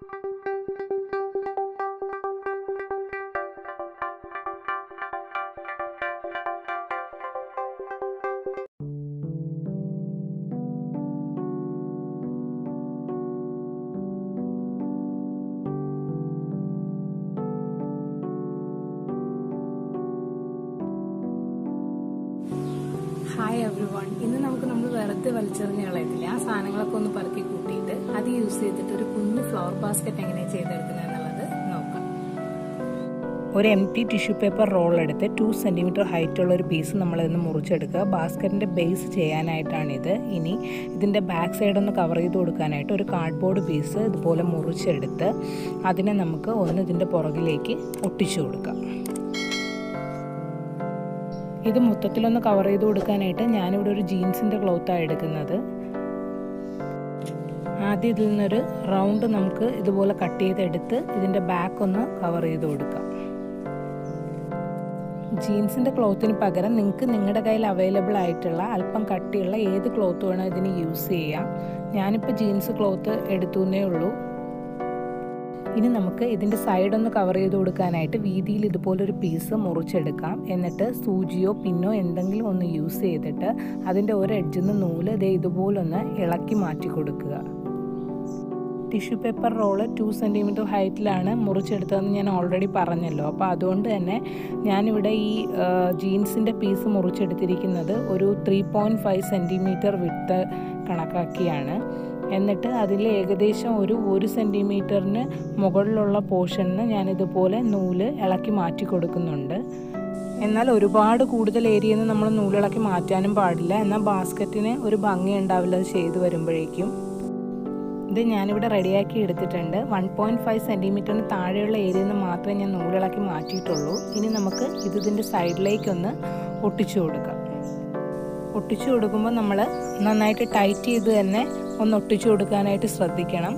hi every one ഇന്ന് നമുക്ക് നമ്മൾ വെറുതെ വലിച്ചെറിഞ്ഞ് കളയത്തില്ല ആ സാധനങ്ങളൊക്കെ ഒന്ന് പറക്കി കൂട്ടിയിട്ട് അത് യൂസ് ചെയ്തിട്ട് ഒരു കുഞ്ഞു ഫ്ലവർ ബാസ്ക്കറ്റ് എങ്ങനെ ചെയ്തെടുക്കുന്നത് എന്നുള്ളത് നോക്കാം ഒരു M T tissue paper roll എടുത്ത് ടു സെൻറ്റിമീറ്റർ ഹൈറ്റുള്ള ഒരു പീസ് നമ്മളിന്ന് മുറിച്ചെടുക്കുക ബാസ്ക്കറ്റിൻ്റെ ബേസ് ചെയ്യാനായിട്ടാണിത് ഇനി ഇതിൻ്റെ ബാക്ക് സൈഡ് ഒന്ന് കവർ ചെയ്ത് കൊടുക്കാനായിട്ട് ഒരു കാർഡ്ബോർഡ് പീസ് ഇതുപോലെ മുറിച്ചെടുത്ത് അതിനെ നമുക്ക് ഒന്ന് ഇതിൻ്റെ പുറകിലേക്ക് ഒട്ടിച്ചു കൊടുക്കാം ഇത് മൊത്തത്തിലൊന്ന് കവർ ചെയ്ത് കൊടുക്കാനായിട്ട് ഞാനിവിടെ ഒരു ജീൻസിൻ്റെ ക്ലോത്താണ് എടുക്കുന്നത് ആദ്യം ഇതിൽ നിന്നൊരു റൗണ്ട് നമുക്ക് ഇതുപോലെ കട്ട് ചെയ്തെടുത്ത് ഇതിൻ്റെ ബാക്ക് ഒന്ന് കവർ ചെയ്ത് കൊടുക്കാം ജീൻസിൻ്റെ ക്ലോത്തിന് പകരം നിങ്ങൾക്ക് നിങ്ങളുടെ കയ്യിൽ അവൈലബിൾ ആയിട്ടുള്ള അല്പം കട്ടിയുള്ള ഏത് ക്ലോത്ത് വേണോ ഇതിന് യൂസ് ചെയ്യാം ഞാനിപ്പോൾ ജീൻസ് ക്ലോത്ത് എടുത്തുന്നേ ഉള്ളൂ ഇനി നമുക്ക് ഇതിൻ്റെ സൈഡ് ഒന്ന് കവർ ചെയ്ത് കൊടുക്കാനായിട്ട് വീതിയിൽ ഇതുപോലൊരു പീസ് മുറിച്ചെടുക്കാം എന്നിട്ട് സൂചിയോ പിന്നോ എന്തെങ്കിലും ഒന്ന് യൂസ് ചെയ്തിട്ട് അതിൻ്റെ ഒരു എഡ്ജിൽ നിന്ന് നൂല് ഇതേ ഇതുപോലൊന്ന് ഇളക്കി മാറ്റി കൊടുക്കുക tissue paper roll two centimetre ഹൈറ്റിലാണ് മുറിച്ചെടുത്തതെന്ന് ഞാൻ ഓൾറെഡി പറഞ്ഞല്ലോ അപ്പോൾ അതുകൊണ്ട് തന്നെ ഞാനിവിടെ ഈ ജീൻസിൻ്റെ പീസ് മുറിച്ചെടുത്തിരിക്കുന്നത് ഒരു ത്രീ പോയിൻറ്റ് ഫൈവ് സെൻറ്റിമീറ്റർ വിട്ട് കണക്കാക്കിയാണ് എന്നിട്ട് അതിൽ ഏകദേശം ഒരു ഒരു സെൻറ്റിമീറ്ററിന് മുകളിലുള്ള പോർഷനിന് ഞാനിതുപോലെ നൂല് ഇളക്കി മാറ്റി കൊടുക്കുന്നുണ്ട് എന്നാൽ ഒരുപാട് കൂടുതൽ ഏരിയയിൽ നിന്ന് നമ്മൾ നൂലിളക്കി മാറ്റാനും പാടില്ല എന്നാൽ ബാസ്ക്കറ്റിന് ഒരു ഭംഗി ഉണ്ടാവില്ല അത് ചെയ്തു വരുമ്പോഴേക്കും ഇത് ഞാനിവിടെ റെഡിയാക്കി എടുത്തിട്ടുണ്ട് വൺ പോയിൻറ്റ് ഫൈവ് സെൻറ്റിമീറ്ററിന് താഴെയുള്ള ഏരിയയിൽ നിന്ന് മാത്രമേ ഞാൻ നൂലിളക്കി മാറ്റിയിട്ടുള്ളൂ ഇനി നമുക്ക് ഇത് ഇതിൻ്റെ സൈഡിലേക്കൊന്ന് ഒട്ടിച്ചു കൊടുക്കാം ഒട്ടിച്ചു കൊടുക്കുമ്പോൾ നമ്മൾ നന്നായിട്ട് ടൈറ്റ് ചെയ്ത് തന്നെ ഒന്ന് ഒട്ടിച്ചു കൊടുക്കാനായിട്ട് ശ്രദ്ധിക്കണം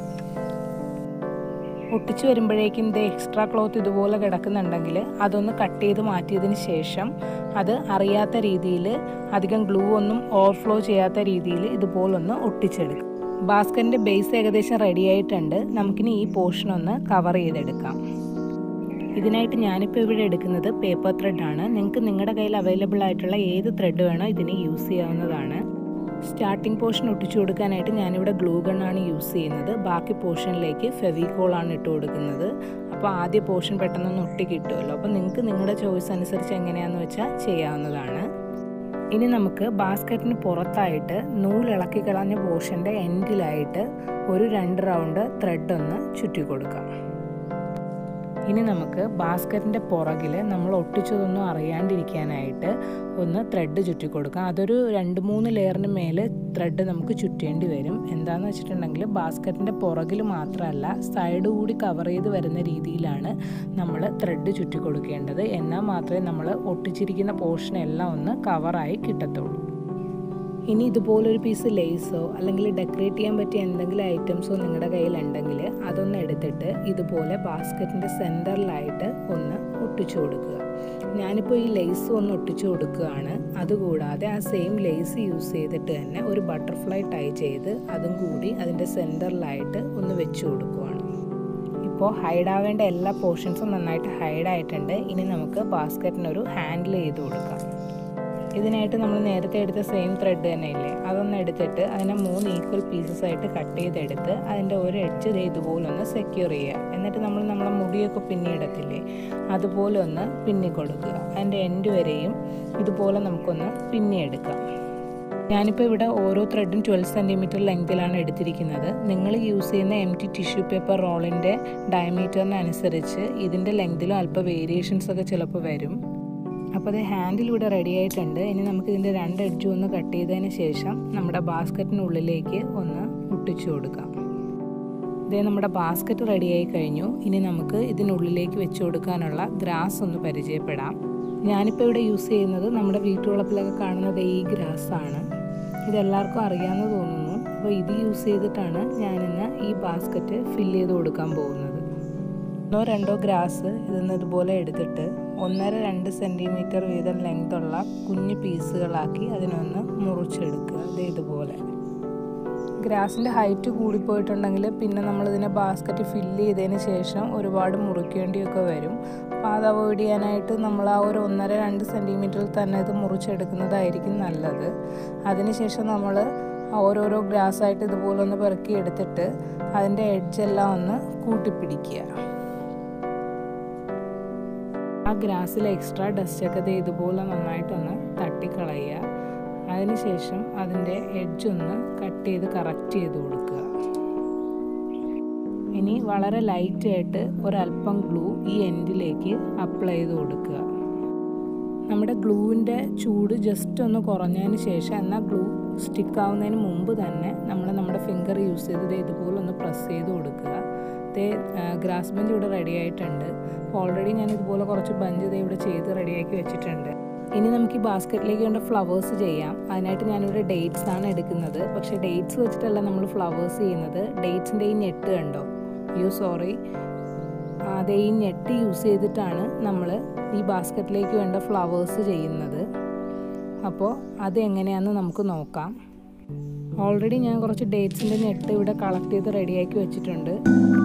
ഒട്ടിച്ചു വരുമ്പോഴേക്കും ഇത് എക്സ്ട്രാ ക്ലോത്ത് ഇതുപോലെ കിടക്കുന്നുണ്ടെങ്കിൽ അതൊന്ന് കട്ട് ചെയ്ത് മാറ്റിയതിന് ശേഷം അത് അറിയാത്ത രീതിയിൽ അധികം ഗ്ലൂ ഒന്നും ഓവർഫ്ലോ ചെയ്യാത്ത രീതിയിൽ ഇതുപോലൊന്ന് ഒട്ടിച്ചെടുക്കും ബാസ്ക്കറ്റിൻ്റെ ബേസ് ഏകദേശം റെഡി ആയിട്ടുണ്ട് നമുക്കിനി ഈ പോർഷൻ ഒന്ന് കവർ ചെയ്തെടുക്കാം ഇതിനായിട്ട് ഞാനിപ്പോൾ ഇവിടെ എടുക്കുന്നത് പേപ്പർ ത്രെഡാണ് നിങ്ങൾക്ക് നിങ്ങളുടെ കയ്യിൽ അവൈലബിൾ ആയിട്ടുള്ള ഏത് ത്രെഡ് വേണോ ഇതിന് യൂസ് ചെയ്യാവുന്നതാണ് സ്റ്റാർട്ടിംഗ് പോർഷൻ ഒട്ടിച്ചു കൊടുക്കാനായിട്ട് ഞാനിവിടെ ഗ്ലൂ ഗണ്ണാണ് യൂസ് ചെയ്യുന്നത് ബാക്കി പോർഷനിലേക്ക് ഫെവിക്കോളാണ് ഇട്ട് കൊടുക്കുന്നത് അപ്പോൾ ആദ്യ പോർഷൻ പെട്ടെന്നൊന്ന് ഒട്ടി കിട്ടുമല്ലോ അപ്പോൾ നിങ്ങൾക്ക് നിങ്ങളുടെ ചോയ്സ് അനുസരിച്ച് എങ്ങനെയാണെന്ന് വെച്ചാൽ ചെയ്യാവുന്നതാണ് ഇനി നമുക്ക് ബാസ്ക്കറ്റിന് പുറത്തായിട്ട് നൂലിളക്കി കളഞ്ഞ പോർഷൻ്റെ എൻഡിലായിട്ട് ഒരു രണ്ട് റൗണ്ട് ത്രെഡ് ഒന്ന് ചുറ്റി കൊടുക്കാം ഇനി നമുക്ക് ബാസ്ക്കറ്റിൻ്റെ പുറകിൽ നമ്മൾ ഒട്ടിച്ചതൊന്നും അറിയാണ്ടിരിക്കാനായിട്ട് ഒന്ന് ത്രെഡ് ചുറ്റി കൊടുക്കാം അതൊരു രണ്ട് മൂന്ന് ലെയറിന് മേലെ ത്രെഡ് നമുക്ക് ചുറ്റേണ്ടി വരും എന്താണെന്ന് വെച്ചിട്ടുണ്ടെങ്കിൽ ബാസ്ക്കറ്റിൻ്റെ പുറകിൽ മാത്രമല്ല സൈഡ് കൂടി കവർ ചെയ്ത് വരുന്ന രീതിയിലാണ് നമ്മൾ ത്രെഡ് ചുറ്റി കൊടുക്കേണ്ടത് എന്നാൽ മാത്രമേ നമ്മൾ ഒട്ടിച്ചിരിക്കുന്ന പോർഷൻ എല്ലാം ഒന്ന് കവറായി കിട്ടത്തുള്ളൂ ഇനി ഇതുപോലൊരു പീസ് ലേസോ അല്ലെങ്കിൽ ഡെക്കറേറ്റ് ചെയ്യാൻ പറ്റിയ എന്തെങ്കിലും ഐറ്റംസോ നിങ്ങളുടെ കയ്യിലുണ്ടെങ്കിൽ അതൊന്ന് എടുത്തിട്ട് ഇതുപോലെ ബാസ്ക്കറ്റിൻ്റെ സെൻറ്ററിലായിട്ട് ഒന്ന് ഒട്ടിച്ചു കൊടുക്കുക ഞാനിപ്പോൾ ഈ ലേസ് ഒന്ന് ഒട്ടിച്ചു കൊടുക്കുകയാണ് അതുകൂടാതെ ആ സെയിം ലേസ് യൂസ് ചെയ്തിട്ട് തന്നെ ഒരു ബട്ടർഫ്ലൈ ടൈ ചെയ്ത് അതും കൂടി അതിൻ്റെ സെൻറ്ററിലായിട്ട് ഒന്ന് വെച്ച് കൊടുക്കുകയാണ് ഇപ്പോൾ ഹൈഡാവേണ്ട എല്ലാ പോർഷൻസും നന്നായിട്ട് ഹൈഡായിട്ടുണ്ട് ഇനി നമുക്ക് ബാസ്ക്കറ്റിനൊരു ഹാൻഡിൽ ചെയ്ത് കൊടുക്കാം ഇതിനായിട്ട് നമ്മൾ നേരത്തെ എടുത്ത സെയിം ത്രെഡ് തന്നെ ഇല്ലേ അതൊന്ന് എടുത്തിട്ട് അതിനെ മൂന്ന് ഈക്വൽ പീസസ് ആയിട്ട് കട്ട് ചെയ്തെടുത്ത് അതിൻ്റെ ഒരു എഡ്ജ് ദേ ഇതുപോലെ ഒന്ന് സെക്യൂർ ചെയ്യുക എന്നിട്ട് നമ്മൾ നമ്മളെ മുടിയൊക്കെ പിന്നിയിടത്തില്ലേ അതുപോലെ ഒന്ന് പിന്നി കൊടുക്കുക അതിൻ്റെ എൻഡ് വരെയും ഇതുപോലെ നമുക്കൊന്ന് പിന്നിയെടുക്കാം ഞാനിപ്പോൾ ഇവിടെ ഓരോ ത്രെഡും ട്വൽവ് സെൻറ്റിമീറ്റർ ലെങ്തിലാണ് എടുത്തിരിക്കുന്നത് നിങ്ങൾ യൂസ് ചെയ്യുന്ന എം ടി ടിഷ്യൂ പേപ്പർ റോളിൻ്റെ ഡയമീറ്ററിനനുസരിച്ച് ഇതിൻ്റെ ലെങ്തിലും അല്പം വേരിയേഷൻസ് ഒക്കെ ചിലപ്പോൾ വരും അപ്പോൾ അത് ഹാൻഡിൽ ഇവിടെ റെഡി ആയിട്ടുണ്ട് ഇനി നമുക്ക് ഇതിൻ്റെ രണ്ട് എഡ്ജും ഒന്ന് കട്ട് ചെയ്തതിന് ശേഷം നമ്മുടെ ബാസ്ക്കറ്റിനുള്ളിലേക്ക് ഒന്ന് ഒട്ടിച്ചു കൊടുക്കാം ഇതേ നമ്മുടെ ബാസ്ക്കറ്റ് റെഡിയായി കഴിഞ്ഞു ഇനി നമുക്ക് ഇതിനുള്ളിലേക്ക് വെച്ച് കൊടുക്കാനുള്ള ഗ്രാസ് ഒന്ന് പരിചയപ്പെടാം ഞാനിപ്പോൾ ഇവിടെ യൂസ് ചെയ്യുന്നത് നമ്മുടെ വീട്ടുവളപ്പിലൊക്കെ കാണുന്നത് ഈ ഗ്രാസ് ആണ് ഇതെല്ലാവർക്കും അറിയാമെന്ന് തോന്നുന്നു അപ്പോൾ ഇത് യൂസ് ചെയ്തിട്ടാണ് ഞാനിന്ന് ഈ ബാസ്ക്കറ്റ് ഫില്ല് ചെയ്ത് കൊടുക്കാൻ പോകുന്നത് ഒന്നോ രണ്ടോ ഗ്രാസ് ഇതിന്ന് ഇതുപോലെ എടുത്തിട്ട് ഒന്നര രണ്ട് സെൻറ്റിമീറ്റർ വീതം ലെങ്തുള്ള കുഞ്ഞു പീസുകളാക്കി അതിനൊന്ന് മുറിച്ചെടുക്കുക ഇത് ഇതുപോലെ ഗ്രാസിൻ്റെ ഹൈറ്റ് കൂടിപ്പോയിട്ടുണ്ടെങ്കിൽ പിന്നെ നമ്മളിതിനെ ബാസ്ക്കറ്റ് ഫില്ല് ചെയ്തതിന് ശേഷം ഒരുപാട് മുറിക്കേണ്ടിയൊക്കെ വരും അപ്പോൾ അത് അവോയ്ഡ് ചെയ്യാനായിട്ട് നമ്മൾ ആ ഒരു ഒന്നര രണ്ട് സെൻറ്റിമീറ്ററിൽ തന്നെ ഇത് മുറിച്ചെടുക്കുന്നതായിരിക്കും നല്ലത് അതിനുശേഷം നമ്മൾ ഓരോരോ ഗ്രാസായിട്ട് ഇതുപോലെ ഒന്ന് പെറുക്കി എടുത്തിട്ട് അതിൻ്റെ എഡ്ജെല്ലാം ഒന്ന് കൂട്ടിപ്പിടിക്കുക ആ ഗ്രാസിൽ എക്സ്ട്രാ ഡസ്റ്റൊക്കെ ദേ ഇതുപോലെ നന്നായിട്ടൊന്ന് തട്ടിക്കളയുക അതിനുശേഷം അതിൻ്റെ എഡ്ജ് ഒന്ന് കട്ട് ചെയ്ത് കറക്റ്റ് ചെയ്ത് കൊടുക്കുക ഇനി വളരെ ലൈറ്റായിട്ട് ഒരല്പം ഗ്ലൂ ഈ എൻഡിലേക്ക് അപ്ലൈ ചെയ്ത് കൊടുക്കുക നമ്മുടെ ഗ്ലൂവിൻ്റെ ചൂട് ജസ്റ്റ് ഒന്ന് കുറഞ്ഞതിന് ശേഷം എന്നാൽ ഗ്ലൂ സ്റ്റിക്ക് ആവുന്നതിന് മുമ്പ് തന്നെ നമ്മൾ നമ്മുടെ ഫിംഗർ യൂസ് ചെയ്ത് ഇതുപോലെ ഒന്ന് പ്രസ് ചെയ്ത് കൊടുക്കുക ഇതേ ഗ്രാസ് ബഞ്ച് ഇവിടെ റെഡി ആയിട്ടുണ്ട് അപ്പോൾ ഓൾറെഡി ഞാൻ ഇതുപോലെ കുറച്ച് ബഞ്ച് ഇതേ ഇവിടെ ചെയ്ത് റെഡിയാക്കി വെച്ചിട്ടുണ്ട് ഇനി നമുക്ക് ഈ ബാസ്ക്കറ്റിലേക്ക് വേണ്ട ഫ്ലവേഴ്സ് ചെയ്യാം അതിനായിട്ട് ഞാനിവിടെ ഡേറ്റ്സ് ആണ് എടുക്കുന്നത് പക്ഷേ ഡേറ്റ്സ് വെച്ചിട്ടല്ല നമ്മൾ ഫ്ലവേഴ്സ് ചെയ്യുന്നത് ഡേറ്റ്സിൻ്റെ ഈ ഞെട്ട് കണ്ടോ അയ്യോ സോറി അതേ ഈ ഞെട്ട് യൂസ് ചെയ്തിട്ടാണ് നമ്മൾ ഈ ബാസ്ക്കറ്റിലേക്ക് വേണ്ട ഫ്ലവേഴ്സ് ചെയ്യുന്നത് അപ്പോൾ അത് എങ്ങനെയാണെന്ന് നമുക്ക് നോക്കാം ഓൾറെഡി ഞാൻ കുറച്ച് ഡേറ്റ്സിൻ്റെ ഞെട്ട് ഇവിടെ കളക്ട് ചെയ്ത് റെഡിയാക്കി വെച്ചിട്ടുണ്ട്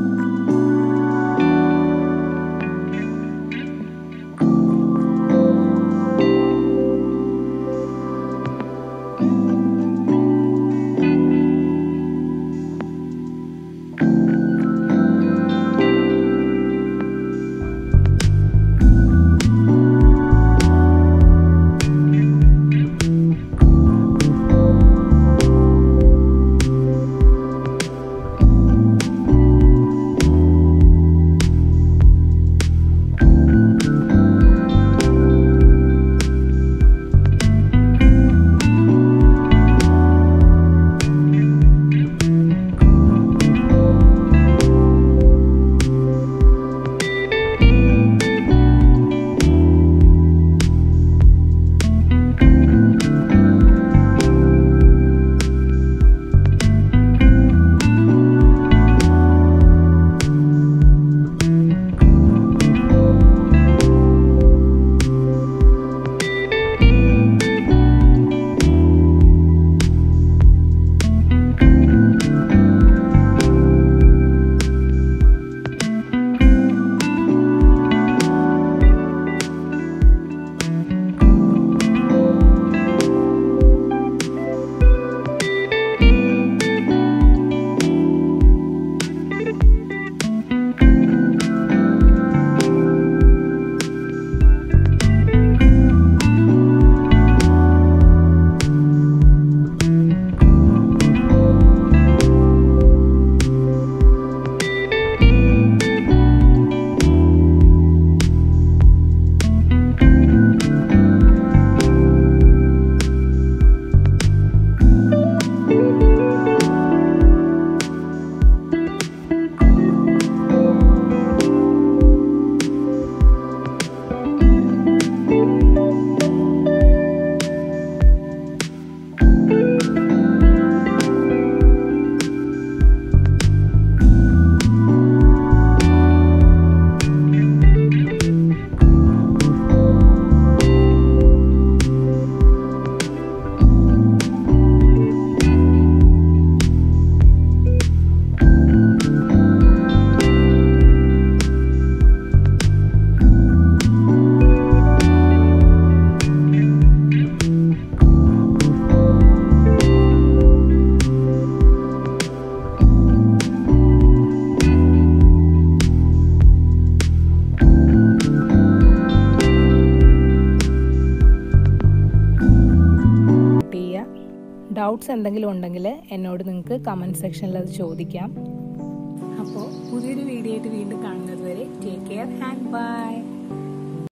ഡൗട്ട്സ് എന്തെങ്കിലും ഉണ്ടെങ്കിൽ എന്നോട് നിങ്ങൾക്ക് കമൻറ്റ് സെക്ഷനിൽ അത് ചോദിക്കാം അപ്പോൾ പുതിയൊരു വീഡിയോ ആയിട്ട് വീണ്ടും കാണുന്നത് വരെ ടേക്ക് കെയർ ആൻഡ് ബൈ